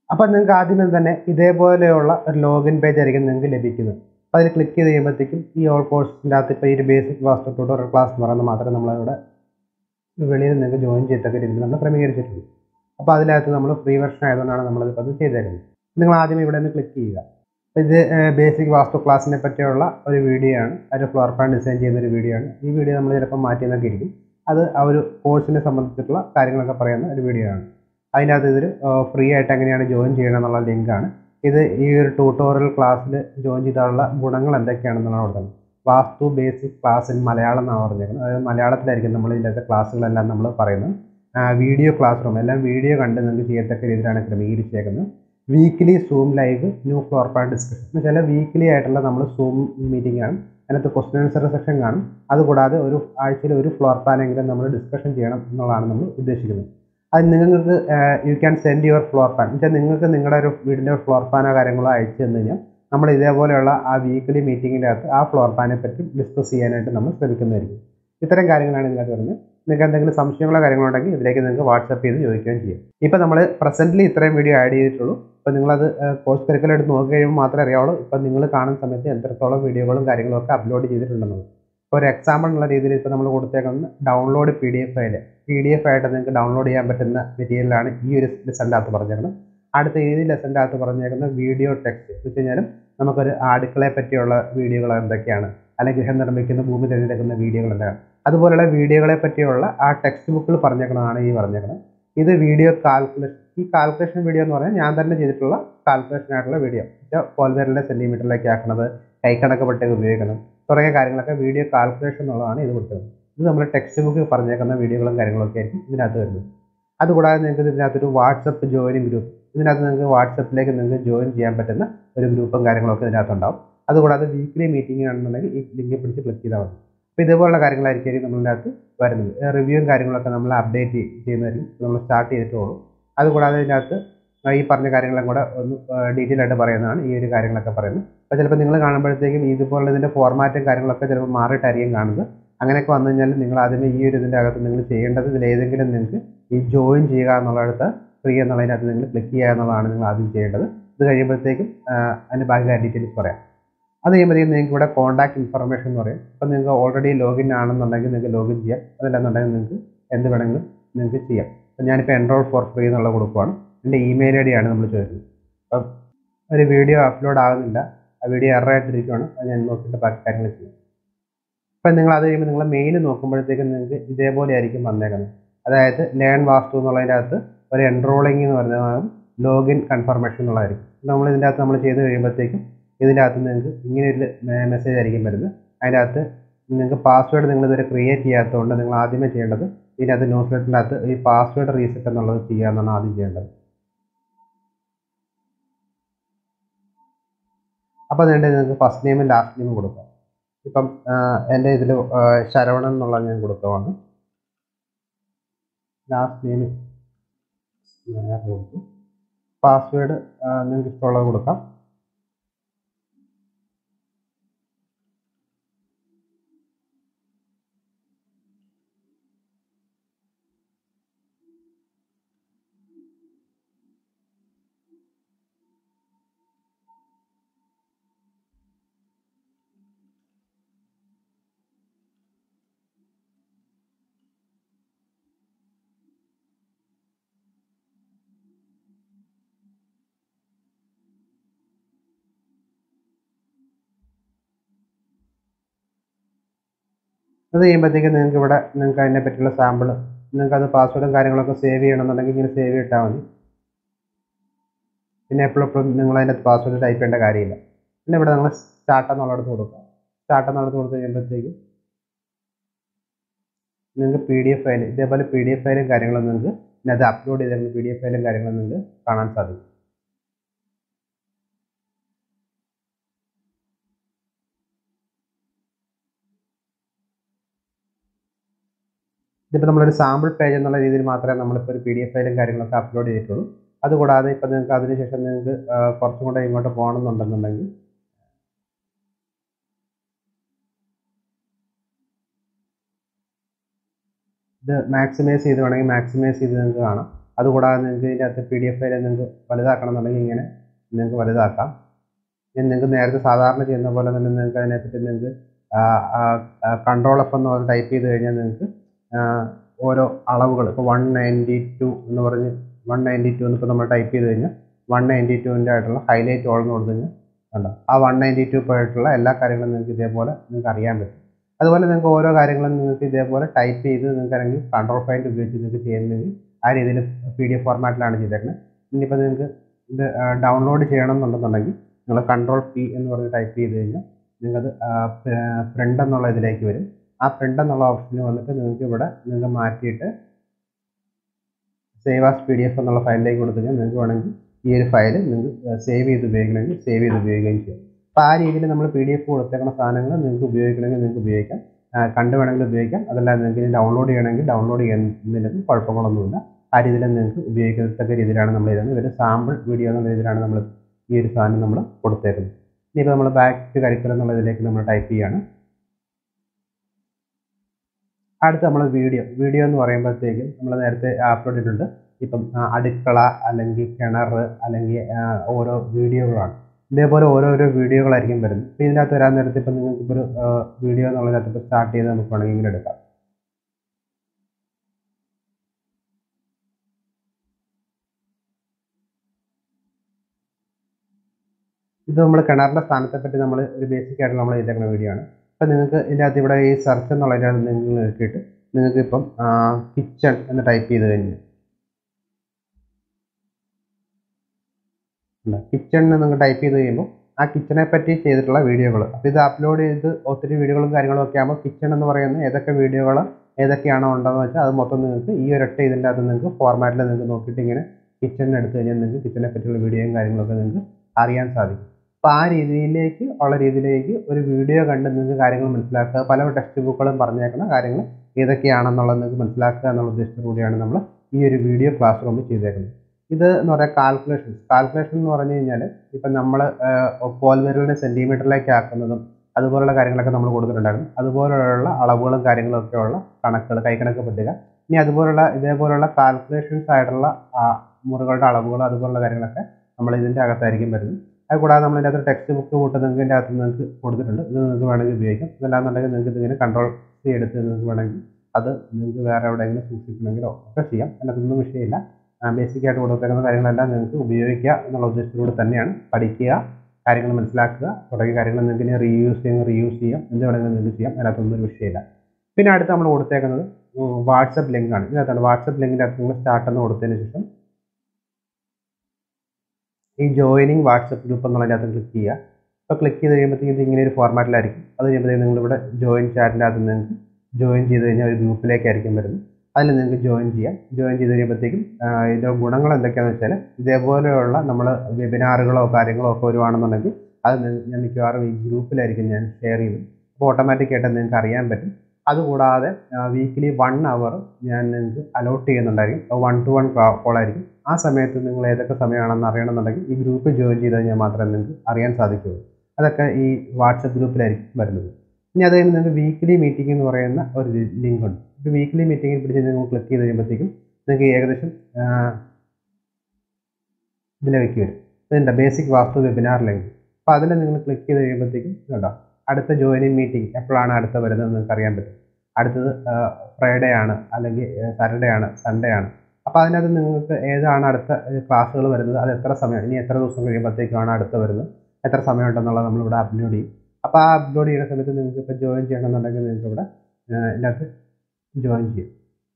അപ്പം നിങ്ങൾക്ക് ആദ്യമേ തന്നെ ഇതേപോലെയുള്ള ഒരു ലോഗിൻ പേജ് ആയിരിക്കും നിങ്ങൾക്ക് ലഭിക്കുന്നത് അപ്പോൾ അതിൽ ക്ലിക്ക് ചെയ്ത് കഴിയുമ്പോഴത്തേക്കും ഈ ഓൾ കോഴ്സിൻ്റെ അകത്ത് ഇപ്പോൾ ഈ ഒരു ബേസിക് വാസ്തു ട്യൂട്ടോറിയൽ ക്ലാസ് എന്ന് പറയുന്നത് മാത്രമേ നമ്മളിവിടെ വെളിയിൽ നിങ്ങൾക്ക് ജോയിൻ ചെയ്യത്തക്ക രീതിയിൽ നമ്മൾ ക്രമീകരിച്ചിട്ടുള്ളൂ അപ്പോൾ അതിനകത്ത് നമ്മൾ ഫ്രീ വെർഷൻ ആയതുകൊണ്ടാണ് നമ്മളിപ്പോൾ അത് ചെയ്തേക്കുന്നത് നിങ്ങൾ ആദ്യം ഇവിടെ നിന്ന് ക്ലിക്ക് ചെയ്യുക അപ്പോൾ ഇത് ബേസിക് വാസ്തു ക്ലാസ്സിനെ പറ്റിയുള്ള ഒരു വീഡിയോ ആണ് ഒരു ഫ്ലോർ പ്ലാൻ ഡിസൈൻ ചെയ്യുന്ന ഒരു വീഡിയോ ആണ് ഈ വീഡിയോ നമ്മൾ ചിലപ്പോൾ മാറ്റി എന്നൊക്കെ ഇരിക്കും അത് ആ ഒരു കോഴ്സിനെ സംബന്ധിച്ചിട്ടുള്ള കാര്യങ്ങളൊക്കെ പറയുന്ന ഒരു വീഡിയോ ആണ് അതിനകത്ത് ഇതിൽ ഫ്രീ ആയിട്ട് എങ്ങനെയാണ് ജോയിൻ ചെയ്യണം എന്നുള്ള ലിങ്കാണ് ഇത് ഈ ഒരു ട്യൂട്ടോറിയൽ ക്ലാസ്സിൽ ജോയിൻ ചെയ്താലുള്ള ഗുണങ്ങൾ എന്തൊക്കെയാണെന്നാണ് കൊടുക്കുന്നത് vastu basic class in Malayalam എന്നാണ് പറഞ്ഞേക്കുന്നത് അതായത് മലയാളത്തിലായിരിക്കും നമ്മൾ ഇതിൻ്റെ ക്ലാസ്സുകളെല്ലാം നമ്മൾ പറയുന്നത് വീഡിയോ ക്ലാസ് റൂം എല്ലാം വീഡിയോ കണ്ട് നിങ്ങൾക്ക് ചെയ്യത്തക്ക രീതിയിലാണ് ക്രമീകരിച്ചേക്കുന്നത് weekly zoom live new floor plan discussion എന്ന് വെച്ചാൽ വീക്കിലി ആയിട്ടുള്ള നമ്മൾ സൂം മീറ്റിംഗ് ആണ് അതിനകത്ത് ക്വസ്റ്റ്യൻ ആൻസർ സെക്ഷൻ കാണും അതുകൂടാതെ ഒരു ആഴ്ചയിൽ ഒരു ഫ്ലോർ പ്ലാനെങ്കിലും നമ്മൾ ഡിസ്കഷൻ ചെയ്യണം എന്നുള്ളതാണ് നമ്മൾ ഉദ്ദേശിക്കുന്നത് അത് നിങ്ങൾക്ക് you can send your floor plan വെച്ചാൽ നിങ്ങൾക്ക് നിങ്ങളുടെ ഒരു വീടിൻ്റെ ഫ്ലോർ പ്ലാനോ കാര്യങ്ങളോ അയച്ചു തന്നു കഴിഞ്ഞാൽ നമ്മൾ ഇതേപോലെയുള്ള ആ വീക്കിലി മീറ്റിങ്ങിൻ്റെ അകത്ത് ആ ഫ്ലോർ പ്ലാനെ പറ്റി ഡിസ്കസ് ചെയ്യാനായിട്ട് നമ്മൾ ശ്രമിക്കുന്നതായിരിക്കും ഇത്തരം കാര്യങ്ങളാണ് ഇതിനകത്ത് വരുന്നത് നിങ്ങൾക്ക് എന്തെങ്കിലും സംശയങ്ങളോ കാര്യങ്ങളോ ഉണ്ടെങ്കിൽ ഇതിലേക്ക് നിങ്ങൾക്ക് വാട്സപ്പ് ചെയ്ത് ചോദിക്കുകയും ചെയ്യും ഇപ്പോൾ നമ്മൾ പ്രസൻ്റ്ലി ഇത്രയും വീഡിയോ ആഡ് ചെയ്തിട്ടുള്ളൂ അപ്പോൾ നിങ്ങളത് കോഴ്സ് കരിക്കുലം എടുത്ത് നോക്കി കഴിയുമ്പോൾ മാത്രമേ അറിയാവുള്ളൂ ഇപ്പോൾ നിങ്ങൾ കാണുന്ന സമയത്ത് എത്രത്തോളം വീഡിയോകളും കാര്യങ്ങളും ഒക്കെ അപ്ലോഡ് ചെയ്തിട്ടുണ്ടെന്നുള്ളത് ഇപ്പോൾ ഒരു എക്സാമ്പിൾ എന്നുള്ള രീതിയിൽ ഇപ്പോൾ നമ്മൾ കൊടുത്തേക്കുന്നത് download P D F file P D F ആയിട്ട് നിങ്ങൾക്ക് ഡൗൺലോഡ് ചെയ്യാൻ പറ്റുന്ന മെറ്റീരിയലാണ് ഈ ഒരു ലെസൻ്റെ അകത്ത് പറഞ്ഞേക്കുന്നത് അടുത്ത ഏത് ലെസൻ്റെ അകത്ത് പറഞ്ഞേക്കുന്ന വീഡിയോ ടെക്സ്റ്റ് എന്ന് വെച്ച് കഴിഞ്ഞാൽ നമുക്കൊരു അടുക്കളയെ പറ്റിയുള്ള വീഡിയോകൾ എന്തൊക്കെയാണ് അല്ലെങ്കിൽ ഗൃഹം നിർമ്മിക്കുന്ന ഭൂമി തിരഞ്ഞെടുക്കുന്ന വീഡിയോകൾ എന്താണ് അതുപോലെയുള്ള വീഡിയോകളെ പറ്റിയുള്ള ആ ടെക്സ്റ്റ് ബുക്കിൽ പറഞ്ഞേക്കുന്നതാണ് ഈ പറഞ്ഞേക്കുന്നത് ഇത് വീഡിയോ കാൽക്കുലേഷൻ ഈ കാൽക്കുലേഷൻ വീഡിയോ എന്ന് പറഞ്ഞാൽ ഞാൻ തന്നെ ചെയ്തിട്ടുള്ള കാൽക്കുലേഷൻ ആയിട്ടുള്ള വീഡിയോ കോൽവേറിൻ്റെ സെൻറ്റിമീറ്ററിലേക്ക് ആക്കുന്നത് കൈക്കണക്ക് പട്ടിക ഉപയോഗിക്കണം തുടങ്ങിയ കാര്യങ്ങളൊക്കെ വീഡിയോ കാൽക്കുലേഷൻ എന്നുള്ളതാണ് ഇത് കൊടുക്കുന്നത് ഇത് നമ്മൾ ടെക്സ്റ്റ് ബുക്ക് പറഞ്ഞേക്കുന്ന വീഡിയോകളും കാര്യങ്ങളൊക്കെ ആയിരിക്കും ഇതിനകത്ത് വരുന്നത് അതുകൂടാതെ നിങ്ങൾക്ക് ഇതിനകത്തൊരു വാട്സപ്പ് ജോയിനിങ് ഗ്രൂപ്പ് ഇതിനകത്ത് നിങ്ങൾക്ക് വാട്സപ്പിലേക്ക് നിങ്ങൾക്ക് ജോയിൻ ചെയ്യാൻ പറ്റുന്ന ഒരു ഗ്രൂപ്പും കാര്യങ്ങളൊക്കെ ഇതിനകത്തുണ്ടാവും അതുകൂടാതെ വീക്ക്ലി മീറ്റിംഗ് ആണെന്നുണ്ടെങ്കിൽ ഈ ലിങ്കിൽ പിടിച്ച് ക്ലിക്ക് ചെയ്താൽ മതി അപ്പോൾ ഇതുപോലുള്ള കാര്യങ്ങളായിരിക്കും നമ്മളിനകത്ത് വരുന്നത് റിവ്യൂവും കാര്യങ്ങളൊക്കെ നമ്മൾ അപ്ഡേറ്റ് ചെയ്യുന്നതായിരിക്കും നമ്മൾ സ്റ്റാർട്ട് ചെയ്തിട്ടുള്ളൂ അതുകൂടാതെ ഇതിനകത്ത് ഈ പറഞ്ഞ കാര്യങ്ങളും കൂടെ ഒന്ന് ഡീറ്റെയിൽ ആയിട്ട് പറയുന്നതാണ് ഈ ഒരു കാര്യങ്ങളൊക്കെ പറയുന്നത് അപ്പോൾ ചിലപ്പോൾ നിങ്ങൾ കാണുമ്പോഴത്തേക്കും ഇതുപോലുള്ള ഇതിൻ്റെ ഫോർമാറ്റും കാര്യങ്ങളൊക്കെ ചിലപ്പോൾ മാറിയിട്ടായിരിക്കും കാണുന്നത് അങ്ങനെയൊക്കെ വന്നു കഴിഞ്ഞാൽ നിങ്ങൾ ആദ്യമേ ഈ ഒരു ഇതിൻ്റെ അകത്ത് നിങ്ങൾ ചെയ്യേണ്ടത് ഇതിൽ ഏതെങ്കിലും നിങ്ങൾക്ക് ഈ ജോയിൻ ചെയ്യുക എന്നുള്ളിടത്ത് ഫ്രീ എന്നുള്ളതിനകത്ത് നിങ്ങൾ ക്ലിക്ക് ചെയ്യുക എന്നുള്ളതാണ് നിങ്ങൾ ആദ്യം ചെയ്യേണ്ടത് ഇത് കഴിയുമ്പോഴത്തേക്കും അതിൻ്റെ ബാക്കി ഡീറ്റെയിൽസ് പറയാം അത് കഴിയുമ്പോഴത്തേക്കും നിങ്ങൾക്ക് ഇവിടെ കോൺടാക്ട് ഇൻഫർമേഷൻ എന്ന് പറയും അപ്പോൾ നിങ്ങൾക്ക് ഓൾറെഡി ലോഗിൻ ആണെന്നുണ്ടെങ്കിൽ നിങ്ങൾക്ക് ലോഗിൻ ചെയ്യാം അതല്ലെന്നുണ്ടെങ്കിൽ നിങ്ങൾക്ക് എന്ത് വേണമെങ്കിലും നിങ്ങൾക്ക് ചെയ്യാം അപ്പോൾ ഞാനിപ്പോൾ എൻറോൾ ഫോർ ഫ്രീ എന്നുള്ള കൊടുക്കുവാണ് എൻ്റെ ഇമെയിൽ ഐ ഡിയാണ് നമ്മൾ ചോദിക്കുന്നത് അപ്പം ഒരു വീഡിയോ അപ്ലോഡ് ആകുന്നില്ല ആ വീഡിയോ എററായിട്ടിരിക്കുകയാണ് അത് ഞാൻ നോക്കിയിട്ട് ബാക്കി കാര്യങ്ങൾ ചെയ്യാം അപ്പം നിങ്ങൾ അത് കഴിയുമ്പോൾ നിങ്ങൾ മെയിൽ നോക്കുമ്പോഴത്തേക്കും നിങ്ങൾക്ക് ഇതേപോലെ ആയിരിക്കും വന്നേക്കുന്നത് അതായത് ലേൺ വാസ്തു എന്നുള്ളതിൻ്റെ അകത്ത് ഒരു എൻറോളിംഗ് എന്ന് പറയുന്നത് ലോഗിൻ കൺഫർമേഷൻ എന്നുള്ളതായിരിക്കും നമ്മൾ ഇതിൻ്റെ അകത്ത് നമ്മൾ ചെയ്ത് കഴിയുമ്പോഴത്തേക്കും ഇതിൻ്റെ അകത്ത് നിങ്ങൾക്ക് ഇങ്ങനെ ഒരു മെസ്സേജ് ആയിരിക്കും വരുന്നത് അതിൻ്റെ അകത്ത് നിങ്ങൾക്ക് പാസ്വേഡ് നിങ്ങൾ ഇതുവരെ ക്രിയേറ്റ് ചെയ്യാത്തതുകൊണ്ട് നിങ്ങൾ ആദ്യമേ ചെയ്യേണ്ടത് ഇതിനകത്ത് ന്യൂസ് ലെറ്ററിൻ്റെ അകത്ത് ഈ പാസ്വേഡ് റീസെറ്റ് എന്നുള്ളത് ചെയ്യുക എന്നാണ് ആദ്യം ചെയ്യേണ്ടത് അപ്പോൾ അതുകൊണ്ട് നിങ്ങൾക്ക് ഫസ്റ്റ് നെയിമും ലാസ്റ്റ് നെയിമും കൊടുക്കാം ഇപ്പം എൻ്റെ ഇതിൽ ശരവണൻ എന്നുള്ള ഞാൻ കൊടുക്കുവാണ് ലാസ്റ്റ് നെയിം കൊടുക്കും പാസ്വേഡ് നിങ്ങൾക്ക് ഇഷ്ടമുള്ളത് കൊടുക്കാം അത് കഴിയുമ്പോഴത്തേക്കും നിങ്ങൾക്ക് ഇവിടെ നിങ്ങൾക്ക് അതിനെ പറ്റിയുള്ള സാമ്പിൾ നിങ്ങൾക്ക് അത് പാസ്വേഡും കാര്യങ്ങളൊക്കെ സേവ് ചെയ്യണമെന്നുണ്ടെങ്കിൽ ഇങ്ങനെ സേവ് ചെയ്തിട്ടാൽ മതി പിന്നെ എപ്പോഴും എപ്പോഴും നിങ്ങൾ അതിനകത്ത് പാസ്വേഡ് ടൈപ്പ് ചെയ്യേണ്ട കാര്യമില്ല പിന്നെ ഇവിടെ നിങ്ങൾ സ്റ്റാർട്ട് എന്നുള്ളിടത്ത് കൊടുക്കുക സ്റ്റാർട്ട് എന്നുള്ളത് കൊടുത്ത് കഴിയുമ്പോഴത്തേക്കും നിങ്ങൾക്ക് പി ഡി എഫ് ഫയൽ ഇതേപോലെ പി ഡി എഫ് ഫയലും കാര്യങ്ങളും നിങ്ങൾക്ക് ഇതിനകത്ത് അപ്ലോഡ് ചെയ്തിരുന്ന പി ഡി എഫ് ഫയലും കാര്യങ്ങളും നിങ്ങൾക്ക് കാണാൻ സാധിക്കും ഇതിപ്പോൾ നമ്മളൊരു സാമ്പിൾ പേജ് എന്നുള്ള രീതിയിൽ മാത്രമേ നമ്മളിപ്പോൾ ഒരു പി ഡി എഫ് ഫയലും കാര്യങ്ങളൊക്കെ അപ്ലോഡ് ചെയ്തിട്ടുള്ളൂ അതുകൂടാതെ ഇപ്പോൾ നിങ്ങൾക്ക് അതിനുശേഷം നിങ്ങൾക്ക് കുറച്ചും കൂടെ ഇങ്ങോട്ട് പോകണമെന്നുണ്ടെന്നുണ്ടെങ്കിൽ ഇത് മാക്സിമൈസ് ചെയ്ത് വേണമെങ്കിൽ മാക്സിമൈസ് ചെയ്ത് നിങ്ങൾക്ക് കാണാം അതുകൂടാതെ നിങ്ങൾക്ക് ഇതിൻ്റെ അകത്ത് പി ഡി എഫ് ഫയൽ നിങ്ങൾക്ക് വലുതാക്കണം എന്നുണ്ടെങ്കിൽ ഇങ്ങനെ നിങ്ങൾക്ക് വലുതാക്കാം ഞാൻ നിങ്ങൾക്ക് നേരത്തെ സാധാരണ ചെയ്യുന്ന പോലെ തന്നെ നിങ്ങൾക്ക് അതിനെപ്പറ്റി നിങ്ങൾക്ക് കൺട്രോൾ എഫ് എന്ന് പറഞ്ഞ് ടൈപ്പ് ചെയ്ത് കഴിഞ്ഞാൽ നിങ്ങൾക്ക് ഓരോ അളവുകൾ ഇപ്പോൾ വൺ നയൻറ്റി ടു എന്ന് പറഞ്ഞ് വൺ നയൻറ്റി ടു എന്നിപ്പോൾ നമ്മൾ ടൈപ്പ് ചെയ്ത് കഴിഞ്ഞാൽ വൺ നയൻറ്റി ടുവിൻ്റെ ആയിട്ടുള്ള ഹൈലൈറ്റ് ഓൾ എന്ന് കൊടുത്തു കഴിഞ്ഞാൽ കണ്ടോ ആ വൺ നയൻറ്റി ടു ആയിട്ടുള്ള എല്ലാ കാര്യങ്ങളും നിങ്ങൾക്ക് ഇതേപോലെ നിങ്ങൾക്ക് അറിയാൻ പറ്റും അതുപോലെ നിങ്ങൾക്ക് ഓരോ കാര്യങ്ങളും നിങ്ങൾക്ക് ഇതേപോലെ ടൈപ്പ് ചെയ്ത് നിങ്ങൾക്ക് അല്ലെങ്കിൽ കൺട്രോൾ ഫയൽ ഉപയോഗിച്ച് നിങ്ങൾക്ക് ചെയ്യുന്നെങ്കിൽ ആ രീതിയിൽ പി ഡി എഫ് ഫോർമാറ്റിലാണ് ചെയ്തേക്കുന്നത് ഇനിയിപ്പോൾ നിങ്ങൾക്ക് ഇത് ഡൗൺലോഡ് ചെയ്യണം എന്നുണ്ടെന്നുണ്ടെങ്കിൽ നിങ്ങൾ കൺട്രോൾ പി എന്ന് പറഞ്ഞ് ടൈപ്പ് ചെയ്ത് കഴിഞ്ഞാൽ നിങ്ങൾക്കത് ഫ്രണ്ട് എന്നുള്ള ഇതിലേക്ക് വരും ആ ഫ്രണ്ട് എന്നുള്ള ഓപ്ഷനിൽ വന്നിട്ട് നിങ്ങൾക്ക് ഇവിടെ നിങ്ങൾക്ക് മാറ്റിയിട്ട് save as P D F എന്നുള്ള ഫയലിലേക്ക് കൊടുത്തു കഴിഞ്ഞാൽ നിങ്ങൾക്ക് വേണമെങ്കിൽ ഈ ഒരു ഫയൽ നിങ്ങൾക്ക് സേവ് ചെയ്ത് ഉപയോഗിക്കണമെങ്കിൽ സേവ് ചെയ്ത് ഉപയോഗിക്കുകയും ചെയ്യാം അപ്പോൾ ആ രീതിയിൽ നമ്മൾ പി ഡി എഫ് കൊടുത്തേക്കുന്ന സാധനങ്ങൾ നിങ്ങൾക്ക് ഉപയോഗിക്കണമെങ്കിൽ നിങ്ങൾക്ക് ഉപയോഗിക്കാം കണ്ടു വേണമെങ്കിൽ ഉപയോഗിക്കാം അതല്ലാതെ നിങ്ങൾക്ക് ഇനി ഡൗൺലോഡ് ചെയ്യണമെങ്കിൽ ഡൗൺലോഡ് ചെയ്യുന്നതിനും കുഴപ്പങ്ങളൊന്നുമില്ല ആ രീതിയിൽ നിങ്ങൾക്ക് ഉപയോഗിക്കത്തക്ക രീതിയിലാണ് നമ്മൾ ഇരുന്നത് ഇതൊരു സാമ്പിൾ വീഡിയോ എന്നുള്ള രീതിയിലാണ് നമ്മൾ ഈ ഒരു സാധനം നമ്മൾ കൊടുത്തേക്കുന്നത് ഇനിയിപ്പോൾ നമ്മൾ ബാക്ക് ടു കരിക്കുലം എന്നുള്ള ഇതിലേക്ക് നമ്മൾ ടൈപ്പ് ചെയ്യാണ് അടുത്ത നമ്മൾ വീഡിയോ വീഡിയോ എന്ന് പറയുമ്പോഴത്തേക്കും നമ്മൾ നേരത്തെ അപ്ലോഡ് ചെയ്തിട്ടുണ്ട് ഇപ്പം അടുക്കള അല്ലെങ്കിൽ കിണർ അല്ലെങ്കിൽ ഓരോ വീഡിയോകളാണ് ഇതേപോലെ ഓരോരോ വീഡിയോകളായിരിക്കും വരുന്നത് അപ്പോൾ ഇതിനകത്ത് വരാൻ നേരത്തെ ഇപ്പം നിങ്ങൾക്ക് ഇപ്പോൾ ഒരു വീഡിയോ എന്നുള്ളതിനകത്ത് ഇപ്പോൾ സ്റ്റാർട്ട് ചെയ്ത് നമുക്ക് വേണമെങ്കിൽ ഇങ്ങനെ എടുക്കാം ഇത് നമ്മൾ കിണറിൻ്റെ സ്ഥാനത്തെ പറ്റി നമ്മൾ ഒരു ബേസിക് ആയിട്ട് നമ്മൾ ചെയ്തേക്കുന്ന വീഡിയോ ആണ് അപ്പോൾ നിങ്ങൾക്ക് ഇതിൻ്റെ അകത്ത് ഇവിടെ ഈ സെർച്ച് എന്നുള്ളതിൻ്റെ അകത്ത് നിങ്ങൾ നോക്കിയിട്ട് നിങ്ങൾക്ക് ഇപ്പം കിച്ചൺ എന്ന് ടൈപ്പ് ചെയ്ത് കഴിഞ്ഞ് കിച്ചൺ നിങ്ങൾ ടൈപ്പ് ചെയ്ത് കഴിയുമ്പോൾ ആ കിച്ചണെ പറ്റി ചെയ്തിട്ടുള്ള വീഡിയോകൾ അപ്പോൾ ഇത് അപ്ലോഡ് ചെയ്ത് ഒത്തിരി വീഡിയോകളും കാര്യങ്ങളും ഒക്കെ ആകുമ്പോൾ കിച്ചൺ എന്ന് പറയുന്ന ഏതൊക്കെ വീഡിയോകൾ ഏതൊക്കെയാണോ ഉണ്ടെന്ന് വെച്ചാൽ അത് മൊത്തം നിങ്ങൾക്ക് ഈ ഒരൊറ്റ ഇതിൻ്റെ അകത്ത് നിങ്ങൾക്ക് ഫോർമാറ്റിൽ നിങ്ങൾക്ക് നോക്കിയിട്ട് ഇങ്ങനെ കിച്ചൺ എടുത്തു കഴിഞ്ഞാൽ നിങ്ങൾക്ക് കിച്ചണെ പറ്റിയുള്ള വീഡിയോയും കാര്യങ്ങളൊക്കെ നിങ്ങൾക്ക് അറിയാൻ സാധിക്കും അപ്പോൾ ആ രീതിയിലേക്ക് ഉള്ള രീതിയിലേക്ക് ഒരു വീഡിയോ കണ്ട് നിങ്ങൾക്ക് കാര്യങ്ങൾ മനസ്സിലാക്കുക പല ടെക്സ്റ്റ് ബുക്കുകളും പറഞ്ഞേക്കുന്ന കാര്യങ്ങൾ ഏതൊക്കെയാണെന്നുള്ളത് നിങ്ങൾക്ക് മനസ്സിലാക്കുക എന്നുള്ള ഉദ്ദേശത്തോടു കൂടിയാണ് നമ്മൾ ഈ ഒരു വീഡിയോ ക്ലാസ് റൂമിൽ ചെയ്തേക്കുന്നത് ഇത് എന്ന് പറയാം കാൽക്കുലേഷൻ കാൽക്കുലേഷൻ എന്ന് പറഞ്ഞു കഴിഞ്ഞാൽ ഇപ്പം നമ്മൾ കോൽവിരലിനെ സെൻറ്റിമീറ്ററിലേക്ക് ആക്കുന്നതും അതുപോലുള്ള കാര്യങ്ങളൊക്കെ നമ്മൾ കൊടുത്തിട്ടുണ്ടായിരുന്നു അതുപോലെയുള്ള അളവുകളും കാര്യങ്ങളും ഒക്കെ ഉള്ള കണക്കുകൾ കൈക്കണക്ക് പറ്റുക ഇനി അതുപോലുള്ള ഇതേപോലുള്ള കാൽക്കുലേഷൻസ് ആയിട്ടുള്ള മുറികളുടെ അളവുകൾ അതുപോലുള്ള കാര്യങ്ങളൊക്കെ നമ്മൾ ഇതിൻ്റെ അകത്തായിരിക്കും വരുന്നത് അത് കൂടാതെ നമ്മൾ ഇതിൻ്റെ അകത്ത് ടെക്സ്റ്റ് ബുക്ക് കൂട്ട് നിങ്ങൾക്ക് ഇതിൻ്റെ അകത്ത് നിങ്ങൾക്ക് കൊടുത്തിട്ടുണ്ട് ഇത് നിങ്ങൾക്ക് വേണമെങ്കിൽ ഉപയോഗിക്കാം ഇതല്ലാന്നുണ്ടെങ്കിൽ നിങ്ങൾക്ക് ഇതിങ്ങനെ കൺട്രോൾ സി എടുത്ത് നിങ്ങൾക്ക് വേണമെങ്കിൽ അത് നിങ്ങൾക്ക് വേറെ എവിടെയെങ്കിലും സൂക്ഷിക്കണമെങ്കിലോ ഒക്കെ ചെയ്യാം അതിനകത്തൊന്നും വിഷയമില്ല ബേസിക് ആയിട്ട് കൊടുത്തേക്കുന്ന കാര്യങ്ങളെല്ലാം നിങ്ങൾക്ക് ഉപയോഗിക്കുക എന്നുള്ള ഉദ്ദേശത്തിലൂടെ തന്നെയാണ് പഠിക്കുക കാര്യങ്ങൾ മനസ്സിലാക്കുക തുടങ്ങിയ കാര്യങ്ങൾ നിങ്ങൾക്ക് ഇനി റീയൂസ് ചെയ്യാൻ റീയൂസ് ചെയ്യാം എന്ത് വേണമെങ്കിലും നിങ്ങൾക്ക് ചെയ്യാം അതിനകത്തൊന്നും ഒരു വിഷയമില്ല പിന്നെ അടുത്ത് നമ്മൾ കൊടുത്തേക്കുന്നത് വാട്സപ്പ് ലിങ്ക് ആണ് ഇതിനകത്താണ് വാട്സപ്പ് ലിങ്കിൻ്റെ അകത്ത് നിങ്ങൾ സ്റ്റാർട്ട് എന്ന് കൊടുത്തതിന് ശേഷം ഈ ജോയിനിങ് വാട്സപ്പ് ഗ്രൂപ്പ് എന്നുള്ളതിൻ്റെ അകത്ത് ക്ലിക്ക് ചെയ്യുക അപ്പോൾ ക്ലിക്ക് ചെയ്ത് കഴിയുമ്പോഴത്തേക്കും ഇത് ഇങ്ങനെ ഒരു ഫോർമാറ്റിലായിരിക്കും അത് കഴിയുമ്പോഴത്തേക്കും നിങ്ങളിവിടെ ജോയിൻ ചാറ്റിൻ്റെ അകത്ത് നിങ്ങൾക്ക് ജോയിൻ ചെയ്ത് കഴിഞ്ഞാൽ ഒരു ഗ്രൂപ്പിലേക്കായിരിക്കും വരുന്നത് അതിൽ നിങ്ങൾക്ക് ജോയിൻ ചെയ്യാം ജോയിൻ ചെയ്ത് കഴിയുമ്പോഴത്തേക്കും ഇതിൻ്റെ ഗുണങ്ങൾ എന്തൊക്കെയാണെന്ന് വെച്ചാൽ ഇതേപോലെയുള്ള നമ്മൾ വെബിനാറുകളോ കാര്യങ്ങളോ ഒക്കെ വരുവാണെന്നുണ്ടെങ്കിൽ അത് ഞാൻ മിക്കവാറും ഈ ഗ്രൂപ്പിലായിരിക്കും ഞാൻ ഷെയർ ചെയ്യും അപ്പോൾ ഓട്ടോമാറ്റിക്കായിട്ട് നിങ്ങൾക്ക് അറിയാൻ പറ്റും അതുകൂടാതെ വീക്കിലി വൺ അവർ ഞാൻ നിങ്ങൾക്ക് അലോട്ട് ചെയ്യുന്നുണ്ടായിരിക്കും വൺ ടു വൺ കോളായിരിക്കും ആ സമയത്ത് നിങ്ങൾ ഏതൊക്കെ സമയമാണെന്ന് അറിയണമെന്നുണ്ടെങ്കിൽ ഈ ഗ്രൂപ്പ് ജോയിൻ ചെയ്ത് കഴിഞ്ഞാൽ മാത്രമേ നിങ്ങൾക്ക് അറിയാൻ സാധിക്കുകയുള്ളൂ അതൊക്കെ ഈ വാട്സപ്പ് ഗ്രൂപ്പിലായിരിക്കും വരുന്നത് ഇനി അത് കഴിഞ്ഞ് നിങ്ങൾക്ക് വീക്കിലി മീറ്റിംഗ് എന്ന് പറയുന്ന ഒരു ലിങ്ക് ഉണ്ട് ഇപ്പോൾ വീക്കിലി മീറ്റിംഗിൽ പിടിച്ച് നിങ്ങൾ ക്ലിക്ക് ചെയ്ത് കഴിയുമ്പോഴത്തേക്കും നിങ്ങൾക്ക് ഏകദേശം ഇതിലേക്ക് വരും ഇതിൻ്റെ ബേസിക് വാസ്തു വെബിനാർ ലിങ്ക് അപ്പോൾ അതിൽ നിങ്ങൾ ക്ലിക്ക് ചെയ്ത് കഴിയുമ്പോഴത്തേക്കും കേട്ടോ അടുത്ത ജോയിനിങ് മീറ്റിംഗ് എപ്പോഴാണ് അടുത്ത വരുന്നത് നിങ്ങൾക്ക് അറിയാൻ പറ്റും അടുത്തത് ഫ്രൈഡേ ആണ് അല്ലെങ്കിൽ സാറ്റർഡേ ആണ് സൺഡേ ആണ് അപ്പോൾ അതിനകത്ത് നിങ്ങൾക്ക് ഏതാണ് അടുത്ത ക്ലാസ്സുകൾ വരുന്നത് അത് എത്ര സമയം ഇനി എത്ര ദിവസം കഴിയുമ്പോഴത്തേക്കാണ് അടുത്ത വരുന്നത് എത്ര സമയമുണ്ടെന്നുള്ളത് നമ്മളിവിടെ അപ്ലോഡ് ചെയ്യും അപ്പോൾ ആ അപ്ലോഡ് ചെയ്യുന്ന സമയത്ത് നിങ്ങൾക്ക് ഇപ്പോൾ ജോയിൻ ചെയ്യണമെന്നുണ്ടെങ്കിൽ നിങ്ങൾക്ക് ഇവിടെ ഇതിനകത്ത് ജോയിൻ ചെയ്യും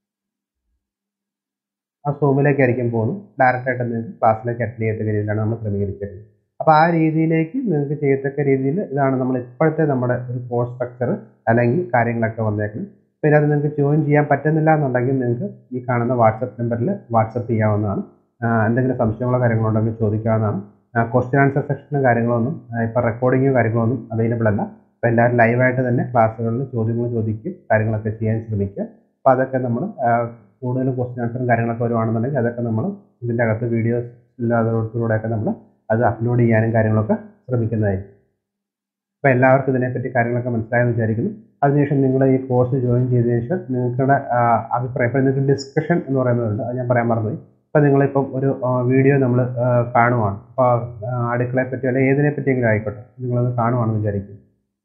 ആ സൂമിലേക്കായിരിക്കും പോകുന്നു ഡയറക്റ്റായിട്ട് നിങ്ങൾക്ക് ക്ലാസ്സിലേക്ക് അറ്റൻഡ് ചെയ്യത്തക്ക രീതിയിലാണ് നമ്മൾ ക്രമീകരിച്ചിരുന്നത് അപ്പോൾ ആ രീതിയിലേക്ക് നിങ്ങൾക്ക് ചെയ്യത്തക്ക രീതിയിൽ ഇതാണ് നമ്മൾ ഇപ്പോഴത്തെ നമ്മുടെ ഒരു കോഴ്സ് സ്ട്രക്ചർ അല്ലെങ്കിൽ കാര്യങ്ങളൊക്കെ വന്നേക്കുന്നത് അപ്പോൾ ഇതിനകത്ത് നിങ്ങൾക്ക് ജോയിൻ ചെയ്യാൻ പറ്റുന്നില്ല എന്നുണ്ടെങ്കിൽ നിങ്ങൾക്ക് ഈ കാണുന്ന വാട്സപ്പ് നമ്പറിൽ വാട്സപ്പ് ചെയ്യാവുന്നതാണ് എന്തെങ്കിലും സംശയങ്ങളോ കാര്യങ്ങളോ ഉണ്ടെങ്കിൽ ചോദിക്കാവുന്നതാണ് ക്വസ്റ്റ്യൻ ആൻസർ സെക്ഷനും കാര്യങ്ങളൊന്നും ഇപ്പോൾ റെക്കോർഡിങ്ങോ കാര്യങ്ങളൊന്നും അവൈലബിൾ അല്ല അപ്പോൾ എല്ലാവരും ലൈവായിട്ട് തന്നെ ക്ലാസ്സുകളിൽ ചോദ്യങ്ങൾ ചോദിക്കും കാര്യങ്ങളൊക്കെ ചെയ്യാൻ ശ്രമിക്കുക അപ്പോൾ അതൊക്കെ നമ്മൾ കൂടുതൽ ക്വസ്റ്റ്യൻ ആൻസറും കാര്യങ്ങളൊക്കെ വരുവാണെന്നുണ്ടെങ്കിൽ അതൊക്കെ നമ്മൾ ഇതിൻ്റെ അകത്ത് വീഡിയോസ് ഇല്ലാത്തതിലൂടെയൊക്കെ നമ്മൾ അത് അപ്ലോഡ് ചെയ്യാനും കാര്യങ്ങളൊക്കെ ശ്രമിക്കുന്നതായിരിക്കും അപ്പോൾ എല്ലാവർക്കും ഇതിനെപ്പറ്റി കാര്യങ്ങളൊക്കെ മനസ്സിലായെന്ന് വിചാരിക്കുന്നു അതിനുശേഷം നിങ്ങൾ ഈ കോഴ്സ് ജോയിൻ ചെയ്തതിന് ശേഷം നിങ്ങളുടെ അഭിപ്രായം ഇപ്പോൾ നിങ്ങൾക്ക് ഡിസ്കഷൻ എന്ന് പറയുന്നതുണ്ട് അത് ഞാൻ പറയാൻ മറന്നുപോയി ഇപ്പോൾ നിങ്ങളിപ്പം ഒരു വീഡിയോ നമ്മൾ കാണുവാണ് അപ്പോൾ അടുക്കളയെ പറ്റി അല്ലെങ്കിൽ ഏതിനെ പറ്റിയെങ്കിലും ആയിക്കോട്ടെ നിങ്ങളത് കാണുവാണെന്ന് വിചാരിക്കും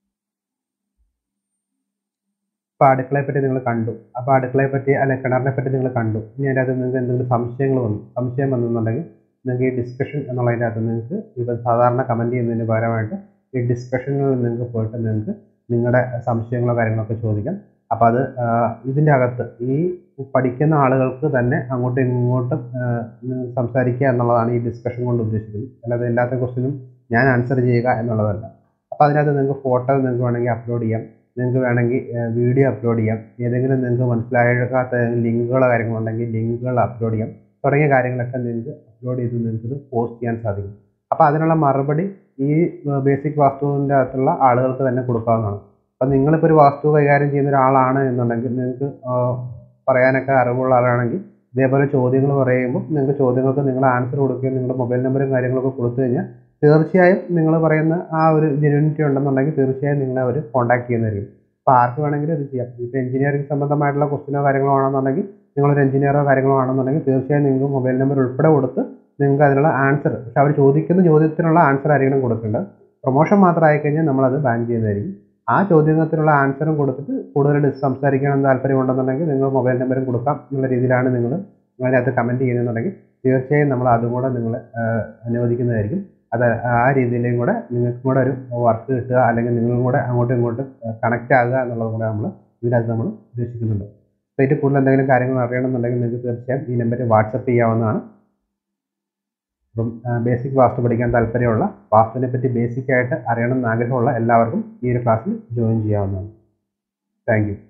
ഇപ്പോൾ അടുക്കളയെ പറ്റി നിങ്ങൾ കണ്ടു അപ്പോൾ അടുക്കളയെ പറ്റി അല്ലെ കിണറിനെ പറ്റി നിങ്ങൾ കണ്ടു ഇനി അതിൻ്റെ അകത്ത് നിങ്ങൾക്ക് എന്തെങ്കിലും സംശയങ്ങൾ വന്നു സംശയം വന്നെന്നുണ്ടെങ്കിൽ നിങ്ങൾക്ക് ഈ ഡിസ്കഷൻ എന്നുള്ളതിൻ്റെ അകത്ത് നിങ്ങൾക്ക് ഇപ്പോൾ സാധാരണ കമൻറ്റ് ചെയ്യുന്നതിന് പകരമായിട്ട് ഈ ഡിസ്കഷനിൽ നിങ്ങൾക്ക് പോയിട്ട് നിങ്ങൾക്ക് നിങ്ങളുടെ സംശയങ്ങളോ കാര്യങ്ങളൊക്കെ ചോദിക്കാം അപ്പോൾ അത് ഇതിൻ്റെ അകത്ത് ഈ പഠിക്കുന്ന ആളുകൾക്ക് തന്നെ അങ്ങോട്ടും ഇങ്ങോട്ടും സംസാരിക്കുക എന്നുള്ളതാണ് ഈ ഡിസ്കഷൻ കൊണ്ട് ഉദ്ദേശിക്കുന്നത് അല്ലാതെ എല്ലാത്ത ക്വസ്റ്റിനും ഞാൻ ആൻസർ ചെയ്യുക എന്നുള്ളതല്ല അപ്പോൾ അതിനകത്ത് നിങ്ങൾക്ക് ഫോട്ടോ നിങ്ങൾക്ക് വേണമെങ്കിൽ അപ്ലോഡ് ചെയ്യാം നിങ്ങൾക്ക് വേണമെങ്കിൽ വീഡിയോ അപ്ലോഡ് ചെയ്യാം ഏതെങ്കിലും നിങ്ങൾക്ക് മനസ്സിലാകാത്ത ലിങ്കുകളോ കാര്യങ്ങളുണ്ടെങ്കിൽ ലിങ്കുകൾ അപ്ലോഡ് ചെയ്യാം തുടങ്ങിയ കാര്യങ്ങളൊക്കെ നിങ്ങൾക്ക് അപ്ലോഡ് ചെയ്ത് നിങ്ങൾക്ക് പോസ്റ്റ് ചെയ്യാൻ സാധിക്കും അപ്പോൾ അതിനുള്ള മറുപടി ഈ ബേസിക് വാസ്തുവിൻ്റെ അകത്തുള്ള ആളുകൾക്ക് തന്നെ കൊടുക്കാവുന്നതാണ് അപ്പം നിങ്ങളിപ്പോൾ ഒരു വാസ്തു കൈകാര്യം ചെയ്യുന്ന ഒരാളാണ് എന്നുണ്ടെങ്കിൽ നിങ്ങൾക്ക് പറയാനൊക്കെ അറിവുള്ള ആളാണെങ്കിൽ ഇതേപോലെ ചോദ്യങ്ങൾ പറയുമ്പോൾ നിങ്ങൾക്ക് ചോദ്യങ്ങൾക്ക് നിങ്ങൾ ആൻസർ കൊടുക്കുകയും നിങ്ങളുടെ മൊബൈൽ നമ്പറും കാര്യങ്ങളൊക്കെ കൊടുത്തു കഴിഞ്ഞാൽ തീർച്ചയായും നിങ്ങൾ പറയുന്ന ആ ഒരു ജെന്യൂനിറ്റി ഉണ്ടെന്നുണ്ടെങ്കിൽ തീർച്ചയായും നിങ്ങളെ അവർ കോൺടാക്ട് ചെയ്യുന്നതായിരിക്കും അപ്പോൾ ആർക്ക് വേണമെങ്കിലും ഇത് ചെയ്യാം ഇപ്പോൾ എഞ്ചിനീയറിംഗ് സംബന്ധമായിട്ടുള്ള ക്വസ്റ്റിനോ കാര്യങ്ങളോ ആണെന്നുണ്ടെങ്കിൽ നിങ്ങളൊരു എഞ്ചിനീയറോ കാര്യങ്ങളോ ആണെന്നുണ്ടെങ്കിൽ തീർച്ചയായും നിങ്ങൾക്ക് മൊബൈൽ നമ്പർ ഉൾപ്പെടെ കൊടുത്ത് നിങ്ങൾക്ക് അതിനുള്ള ആൻസർ പക്ഷെ അവർ ചോദിക്കുന്ന ചോദ്യത്തിനുള്ള ആൻസർ ആയിരിക്കണം കൊടുക്കേണ്ടത് പ്രൊമോഷൻ മാത്രം ആയിക്കഴിഞ്ഞാൽ നമ്മളത് ബാൻ ചെയ്യുന്നതായിരിക്കും ആ ചോദ്യത്തിനുള്ള ആൻസറും കൊടുത്തിട്ട് കൂടുതൽ സംസാരിക്കണം താല്പര്യമുണ്ടെന്നുണ്ടെങ്കിൽ നിങ്ങൾ മൊബൈൽ നമ്പറും കൊടുക്കാം എന്നുള്ള രീതിയിലാണ് നിങ്ങൾ അതിനകത്ത് കമൻറ്റ് ചെയ്യുന്നുണ്ടെങ്കിൽ തീർച്ചയായും നമ്മൾ അതും കൂടെ നിങ്ങൾ അനുവദിക്കുന്നതായിരിക്കും അത് ആ രീതിയിലും കൂടെ നിങ്ങൾക്കും കൂടെ ഒരു വർക്ക് കിട്ടുക അല്ലെങ്കിൽ നിങ്ങളും കൂടെ അങ്ങോട്ടും ഇങ്ങോട്ടും കണക്റ്റ് ആകുക എന്നുള്ളത് കൂടെ നമ്മൾ ഇതിനകത്ത് നമ്മൾ ഉദ്ദേശിക്കുന്നുണ്ട് അപ്പോൾ ഇതിൽ കൂടുതൽ എന്തെങ്കിലും കാര്യങ്ങൾ അറിയണമെന്നുണ്ടെങ്കിൽ നിങ്ങൾക്ക് തീർച്ചയായും ഈ നമ്പറിൽ വാട്സപ്പ് ചെയ്യാവുന്നതാണ് അപ്പം ബേസിക് വാസ്തു പഠിക്കാൻ താല്പര്യമുള്ള വാസ്തുവിനെ പറ്റി ബേസിക് ആയിട്ട് അറിയണം എന്ന് ആഗ്രഹമുള്ള എല്ലാവർക്കും ഈ ഒരു ക്ലാസ്സിൽ ജോയിൻ ചെയ്യാവുന്നതാണ് താങ്ക് യു